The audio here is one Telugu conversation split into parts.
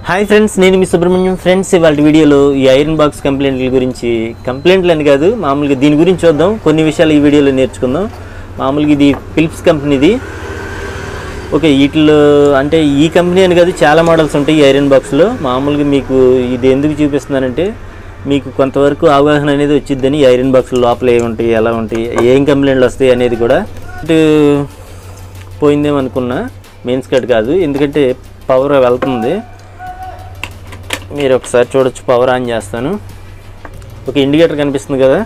హాయ్ ఫ్రెండ్స్ నేను మీ సుబ్రహ్మణ్యం ఫ్రెండ్స్ ఇవాళ వీడియోలో ఈ ఐరన్ బాక్స్ కంప్లైంట్ల గురించి కంప్లైంట్లు అని కాదు మామూలుగా దీని గురించి చూద్దాం కొన్ని విషయాలు ఈ వీడియోలో నేర్చుకుందాం మామూలుగా ఇది ఫిలిప్స్ కంపెనీది ఓకే వీటిలో అంటే ఈ కంపెనీ అని కాదు చాలా మోడల్స్ ఉంటాయి ఈ ఐరన్ బాక్స్లో మామూలుగా మీకు ఇది ఎందుకు చూపిస్తున్నానంటే మీకు కొంతవరకు అవగాహన అనేది వచ్చిద్దని ఈ ఐరన్ బాక్స్ లోపల ఏమి ఉంటాయి ఎలా ఉంటాయి ఏం కంప్లైంట్లు వస్తాయి అనేది కూడా ఇటు పోయిందేమనుకున్నా మెయిన్స్ కట్ కాదు ఎందుకంటే పవర్ వెళ్తుంది మీరు ఒకసారి చూడొచ్చు పవర్ ఆన్ చేస్తాను ఓకే ఇండికేటర్ కనిపిస్తుంది కదా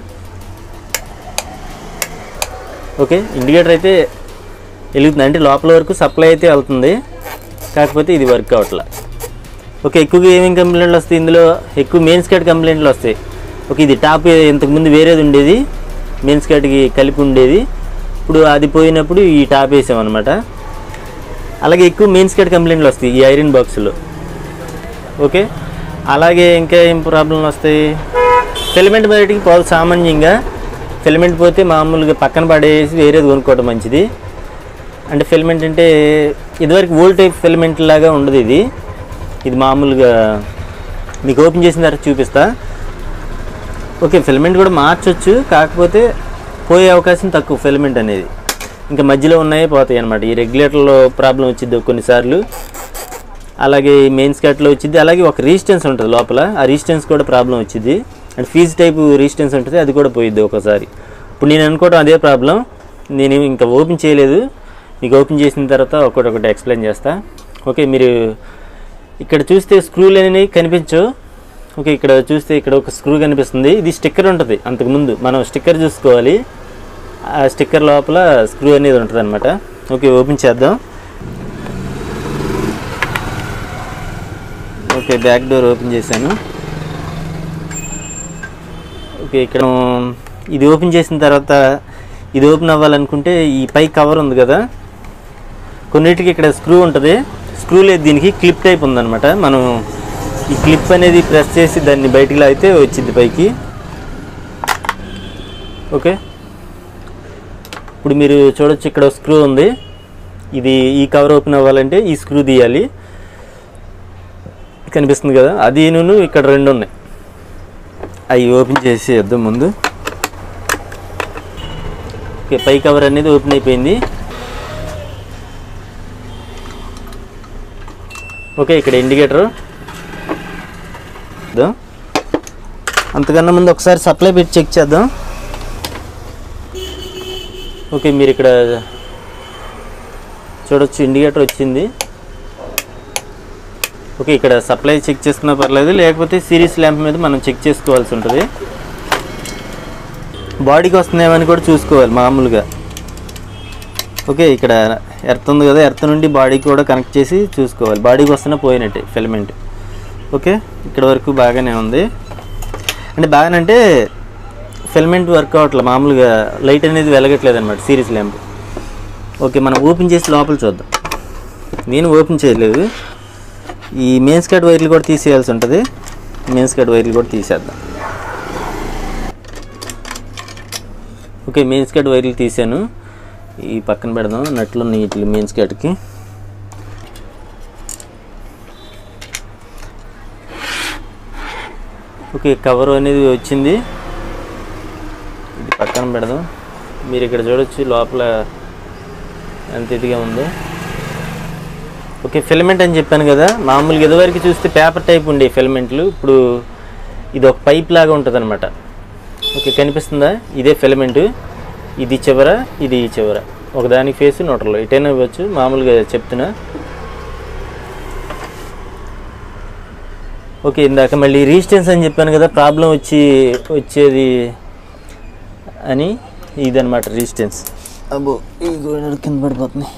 ఓకే ఇండికేటర్ అయితే వెలుగుతుంది అంటే లోపల వరకు సప్లై అయితే వెళ్తుంది కాకపోతే ఇది వర్క్ అవట్లా ఓకే ఎక్కువగా ఏమేమి కంప్లైంట్లు వస్తాయి ఇందులో ఎక్కువ మెయిన్ స్కర్ట్ కంప్లైంట్లు వస్తాయి ఓకే ఇది టాప్ ఇంతకుముందు వేరేది ఉండేది మెయిన్ స్కర్ట్కి కలిపి ఉండేది ఇప్పుడు అది పోయినప్పుడు ఈ టాప్ వేసామన్నమాట అలాగే ఎక్కువ మెయిన్ స్కర్ట్ కంప్లైంట్లు వస్తాయి ఈ ఐరన్ బాక్స్లో ఓకే అలాగే ఇంకా ఏం ప్రాబ్లంలు వస్తాయి ఫిలమెంట్ బయటికి పోదు సామాన్యంగా ఫిలమెంట్ పోతే మామూలుగా పక్కన పడేసి వేరేది కొనుక్కోవడం మంచిది అంటే ఫిలమెంట్ అంటే ఇదివరకు ఓల్డ్ టైప్ ఫిలమెంట్ లాగా ఉండదు ఇది ఇది మామూలుగా మీకు ఓపెన్ చేసిన తర్వాత చూపిస్తా ఓకే ఫిలమెంట్ కూడా మార్చొచ్చు కాకపోతే పోయే అవకాశం తక్కువ ఫిలమెంట్ అనేది ఇంకా మధ్యలో ఉన్నాయే పోతాయి అనమాట ఈ రెగ్యులేటర్లో ప్రాబ్లం వచ్చింది కొన్నిసార్లు అలాగే ఈ మెయిన్ స్కర్ట్లో వచ్చింది అలాగే ఒక రెసిస్టెన్స్ ఉంటుంది లోపల ఆ రెసిస్టెన్స్ కూడా ప్రాబ్లం వచ్చింది అండ్ ఫీజ్ టైప్ రెసిస్టెన్స్ ఉంటుంది అది కూడా పోయిద్ది ఒకసారి ఇప్పుడు నేను అనుకోవడం అదే ప్రాబ్లం నేను ఇంకా ఓపెన్ చేయలేదు మీకు ఓపెన్ చేసిన తర్వాత ఒకటి ఎక్స్ప్లెయిన్ చేస్తా ఓకే మీరు ఇక్కడ చూస్తే స్క్రూలు అనేవి కనిపించవు ఓకే ఇక్కడ చూస్తే ఇక్కడ ఒక స్క్రూ కనిపిస్తుంది ఇది స్టిక్కర్ ఉంటుంది అంతకుముందు మనం స్టిక్కర్ చూసుకోవాలి ఆ స్టిక్కర్ లోపల స్క్రూ అనేది ఉంటుంది అనమాట ఓకే ఓపెన్ చేద్దాం ఓకే బ్యాక్ డోర్ ఓపెన్ చేశాను ఓకే ఇక్కడ ఇది ఓపెన్ చేసిన తర్వాత ఇది ఓపెన్ అవ్వాలనుకుంటే ఈ పై కవర్ ఉంది కదా కొన్నిటికి ఇక్కడ స్క్రూ ఉంటుంది స్క్రూ లేదు దీనికి క్లిప్ టైప్ ఉందన్నమాట మనం ఈ క్లిప్ అనేది ప్రెస్ చేసి దాన్ని బయటికి లాగితే వచ్చింది పైకి ఓకే ఇప్పుడు మీరు చూడొచ్చు ఇక్కడ స్క్రూ ఉంది ఇది ఈ కవర్ ఓపెన్ అవ్వాలంటే ఈ స్క్రూ తీయాలి కనిపిస్తుంది కదా అది నేను ఇక్కడ రెండు ఉన్నాయి అవి ఓపెన్ చేసి వేద్దాం ముందు ఓకే పై కవర్ అనేది ఓపెన్ అయిపోయింది ఓకే ఇక్కడ ఇండికేటర్ అంతకన్నా ముందు ఒకసారి సప్లై పెట్టి చెక్ చేద్దాం ఓకే మీరు ఇక్కడ చూడొచ్చు ఇండికేటర్ వచ్చింది ఓకే ఇక్కడ సప్లై చెక్ చేసుకున్నా పర్లేదు లేకపోతే సిరీస్ ల్యాంప్ మీద మనం చెక్ చేసుకోవాల్సి ఉంటుంది బాడీకి వస్తున్నాయేమని కూడా చూసుకోవాలి మామూలుగా ఓకే ఇక్కడ ఎర్త్ ఉంది కదా ఎర్త్ నుండి బాడీకి కూడా కనెక్ట్ చేసి చూసుకోవాలి బాడీకి వస్తున్నా పోయినట్టే ఫిలమెంట్ ఓకే ఇక్కడ వరకు బాగానే ఉంది అంటే బాగానంటే ఫిలమెంట్ వర్క్ అవట్లే మామూలుగా లైట్ అనేది వెలగట్లేదు అనమాట సిరీస్ ల్యాంప్ ఓకే మనం ఓపెన్ చేసి లోపల చూద్దాం నేను ఓపెన్ చేయలేదు ఈ మెయిన్ స్కర్ట్ వైర్లు కూడా తీసేయాల్సి ఉంటుంది మెయిన్ స్కర్ట్ వైర్లు కూడా తీసేద్దాం ఓకే మెయిన్ స్కర్ట్ వైర్లు తీసాను ఈ పక్కన పెడదాం నట్లు ఉన్నాయి వీటి మెయిన్ స్కర్ట్కి ఓకే కవర్ అనేది వచ్చింది ఇది పక్కన పెడదాం మీరు ఇక్కడ చూడొచ్చు లోపల ఎంత ఇదిగా ఉందో ఓకే ఫిలమెంట్ అని చెప్పాను కదా మామూలుగా ఇదివరకు చూస్తే పేపర్ టైప్ ఉండే ఫిలమెంట్లు ఇప్పుడు ఇది ఒక పైప్ లాగా ఉంటుంది అనమాట ఓకే కనిపిస్తుందా ఇదే ఫిలమెంట్ ఇది చివర ఇది ఈ చివర ఒకదానికి ఫేస్ నోటర్లో ఇటైనా ఇవ్వచ్చు మామూలుగా చెప్తున్నా ఓకే ఇందాక మళ్ళీ రీస్టెన్స్ అని చెప్పాను కదా ప్రాబ్లం వచ్చి వచ్చేది అని ఇదనమాట రీస్టెన్స్ అబ్బో ఈ గోడ కింద పడిపోతుంది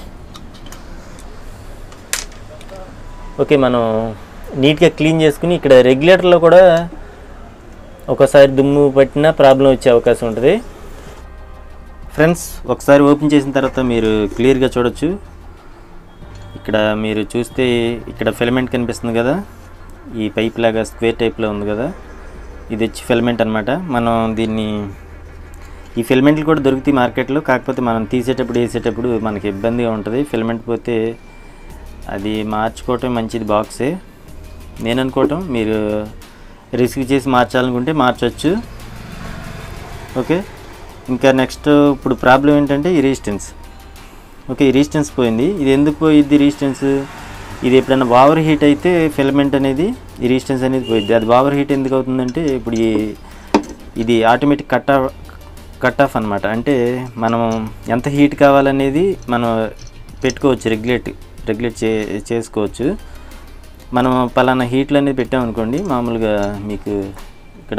ఓకే మనం నీట్గా క్లీన్ చేసుకుని ఇక్కడ రెగ్యులేటర్లో కూడా ఒకసారి దుమ్ము పట్టినా ప్రాబ్లం వచ్చే అవకాశం ఉంటుంది ఫ్రెండ్స్ ఒకసారి ఓపెన్ చేసిన తర్వాత మీరు క్లియర్గా చూడొచ్చు ఇక్కడ మీరు చూస్తే ఇక్కడ ఫిలమెంట్ కనిపిస్తుంది కదా ఈ పైప్ లాగా స్క్వేర్ టైప్లో ఉంది కదా ఇది వచ్చి ఫిలమెంట్ అనమాట మనం దీన్ని ఈ ఫిలమెంట్లు కూడా దొరుకుతాయి మార్కెట్లో కాకపోతే మనం తీసేటప్పుడు వేసేటప్పుడు మనకి ఇబ్బందిగా ఉంటుంది ఫిలమెంట్ పోతే అది మార్చుకోవటం మంచిది బాక్సే నేను అనుకోవటం మీరు రిస్క్ చేసి మార్చాలనుకుంటే మార్చవచ్చు ఓకే ఇంకా నెక్స్ట్ ఇప్పుడు ప్రాబ్లం ఏంటంటే ఈ రెసిస్టెన్స్ ఓకే ఈ రెసిస్టెన్స్ పోయింది ఇది ఎందుకు పోయిద్ది రెసిస్టెన్స్ ఇది ఎప్పుడైనా ఓవర్ హీట్ అయితే ఫిలమెంట్ అనేది ఈ రెసిస్టెన్స్ అనేది పోయిద్ది అది ఓవర్ హీట్ ఎందుకు అవుతుందంటే ఇప్పుడు ఈ ఇది automatic cut off cut off అనమాట అంటే మనం ఎంత హీట్ కావాలనేది మనం పెట్టుకోవచ్చు రెగ్యులేట్ రెగ్యులేట్ చే చేసుకోవచ్చు మనం పలానా హీట్లు అనేది పెట్టామనుకోండి మామూలుగా మీకు ఇక్కడ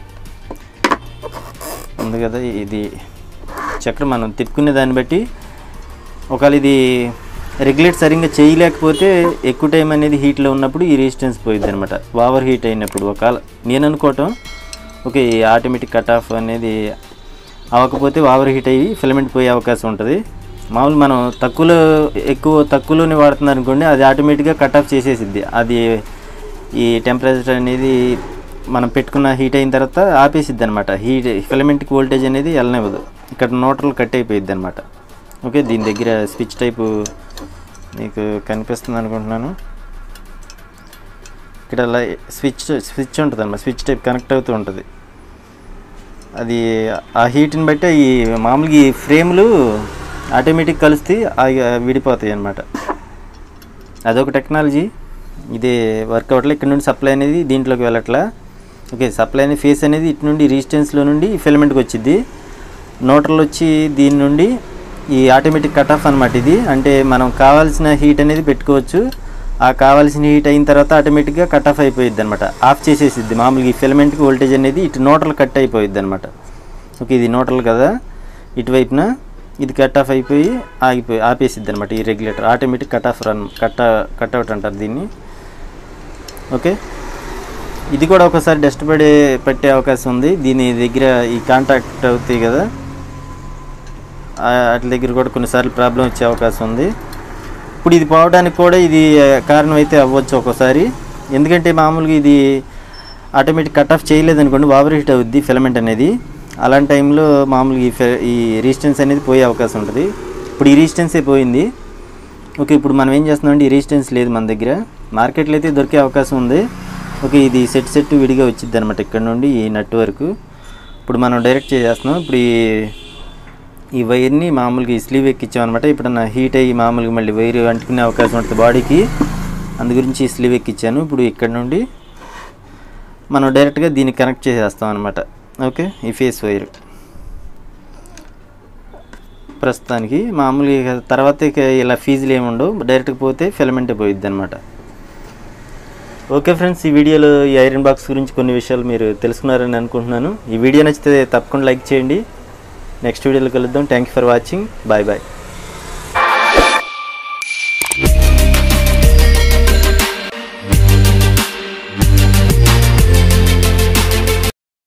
ఉంది కదా ఇది చక్రం మనం తిప్పుకునే దాన్ని బట్టి ఒకవేళ ఇది రెగ్యులేట్ సరిగ్గా చేయలేకపోతే ఎక్కువ టైం అనేది హీట్లో ఉన్నప్పుడు ఈ రెసిస్టెన్స్ పోయిద్ది అనమాట ఓవర్ హీట్ అయినప్పుడు ఒకవేళ నేను అనుకోవటం ఓకే ఈ ఆటోమేటిక్ కట్ ఆఫ్ అనేది అవ్వకపోతే ఓవర్ హీట్ అయ్యి ఫిలమెంట్ పోయే అవకాశం ఉంటుంది మామూలు మనం తక్కువలో ఎక్కువ తక్కువలోనే వాడుతున్నారు అనుకోండి అది ఆటోమేటిక్గా కట్ ఆఫ్ చేసేసిద్ది అది ఈ టెంపరేచర్ అనేది మనం పెట్టుకున్న హీట్ అయిన తర్వాత ఆపేసిద్ది అనమాట హీట్ ఫిలమెంట్కి వోల్టేజ్ అనేది వెళ్ళనివ్వదు ఇక్కడ నోటర్లు కట్ అయిపోయిద్ది అనమాట ఓకే దీని దగ్గర స్విచ్ టైపు మీకు కనిపిస్తుంది అనుకుంటున్నాను ఇక్కడ అలా స్విచ్ స్విచ్ ఉంటుంది అనమాట స్విచ్ టైప్ కనెక్ట్ అవుతూ ఉంటుంది అది ఆ హీట్ని బట్టి ఈ మామూలుగా ఈ ఫ్రేమ్లు ఆటోమేటిక్ కలిస్తే అవి విడిపోతాయి అన్నమాట అదొక టెక్నాలజీ ఇది వర్క్ అవ్వట్లే ఇక్కడ నుండి సప్లై అనేది దీంట్లోకి వెళ్ళట్లా ఓకే సప్లై అనేది ఫేస్ అనేది ఇటు నుండి రెసిస్టెన్స్లో నుండి ఫిలమెంట్కి వచ్చింది నోటర్లు వచ్చి దీని నుండి ఈ ఆటోమేటిక్ కట్ ఆఫ్ అనమాట ఇది అంటే మనం కావాల్సిన హీట్ అనేది పెట్టుకోవచ్చు ఆ కావాల్సిన హీట్ అయిన తర్వాత ఆటోమేటిక్గా కట్ ఆఫ్ అయిపోయిద్ది అనమాట ఆఫ్ చేసేసిద్ది మామూలుగా ఈ ఫిలమెంట్కి వోల్టేజ్ అనేది ఇటు నోటర్లు కట్ అయిపోయిద్ది అనమాట ఓకే ఇది నోటర్లు కదా ఇటువైపున ఇది కట్ ఆఫ్ అయిపోయి ఆగిపోయి ఆపేసిద్ది అనమాట ఈ regulator automatic cut off run cut cut out అంటారు దీన్ని ఓకే ఇది కూడా ఒకసారి డస్ట్ పడే పెట్టే అవకాశం ఉంది దీని దగ్గర ఈ కాంటాక్ట్ అవుతాయి కదా ఆ, వాటి దగ్గర కూడా కొన్నిసార్లు ప్రాబ్లం వచ్చే అవకాశం ఉంది ఇప్పుడు ఇది పోవడానికి కూడా ఇది ఆ, కారణం అయితే అవ్వచ్చు ఒక్కోసారి ఎందుకంటే మామూలుగా ఇది ఆటోమేటిక్ కట్ ఆఫ్ చేయలేదు అనుకోండి ఓవర్ హీట్ అవుద్ది ఫిలమెంట్ అనేది అలాంటి టైంలో మామూలుగా ఈ ఫె- ఈ రెసిస్టెన్స్ అనేది పోయే అవకాశం ఉంటుంది ఇప్పుడు ఈ రెసిస్టెన్సే పోయింది ఓకే ఇప్పుడు మనం ఏం చేస్తున్నామంటే ఈ రెసిస్టెన్స్ లేదు మన దగ్గర మార్కెట్లో అయితే దొరికే అవకాశం ఉంది ఓకే ఇది సెట్ సెట్ విడిగా వచ్చింది అనమాట ఇక్కడ నుండి ఈ నట్ వరకు ఇప్పుడు మనం డైరెక్ట్ చేసేస్తున్నాం ఇప్పుడు ఈ ఈ వైర్ని మామూలుగా ఈ స్లీవ్ ఎక్కించామన్నమాట ఇప్పుడు నా హీట్ అయ్యి మామూలుగా మళ్ళీ వైర్ అంటుకునే అవకాశం ఉంటుంది బాడీకి అందు గురించి ఈ స్లీవ్ ఎక్కించాను ఇప్పుడు ఇక్కడ నుండి మనం డైరెక్ట్గా దీన్ని కనెక్ట్ చేసేస్తాం అనమాట ఓకే ఈ ఫేస్ వైర్ ప్రస్తుతానికి మామూలుగా ఇక తర్వాత ఇక ఇలా ఫీజులు ఏమి ఉండవు డైరెక్ట్గా పోతే ఫిలమెంట్ పోయిద్ది అనమాట ఓకే ఫ్రెండ్స్ ఈ వీడియోలో ఈ ఐరన్ బాక్స్ గురించి కొన్ని విషయాలు మీరు తెలుసుకున్నారని అనుకుంటున్నాను ఈ వీడియో నచ్చితే తప్పకుండా లైక్ చేయండి నెక్స్ట్ వీడియోలో కలుద్దాం thank you for watching bye bye